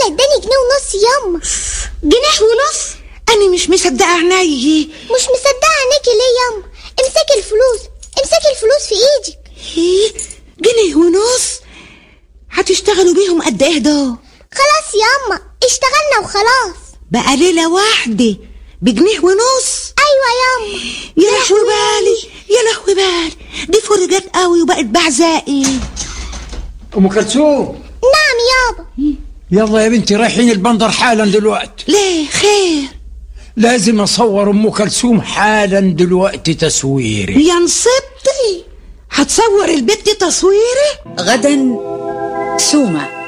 الولد اداني جنيه ونص ياما جنيه ونص انا مش مصدقه عيني مش مصدقه عينيكي ليه ياما امسكي الفلوس امسكي الفلوس في ايدك ايه جنيه ونص هتشتغلوا بيهم قد ايه ده خلاص ياما اشتغلنا وخلاص بقى ليله واحده بجنيه ونص ايوه ياما يا لهوي بالي يا لهوي بالي دي فرجت قوي وبقت بعزائي ام كلثوم نعم يابا يلا يا بنتي رايحين البندر حالا دلوقتي ليه خير لازم اصور ام كلثوم حالا دلوقتي تصويري يا نصبتي هتصور البت تصويري غدا سومة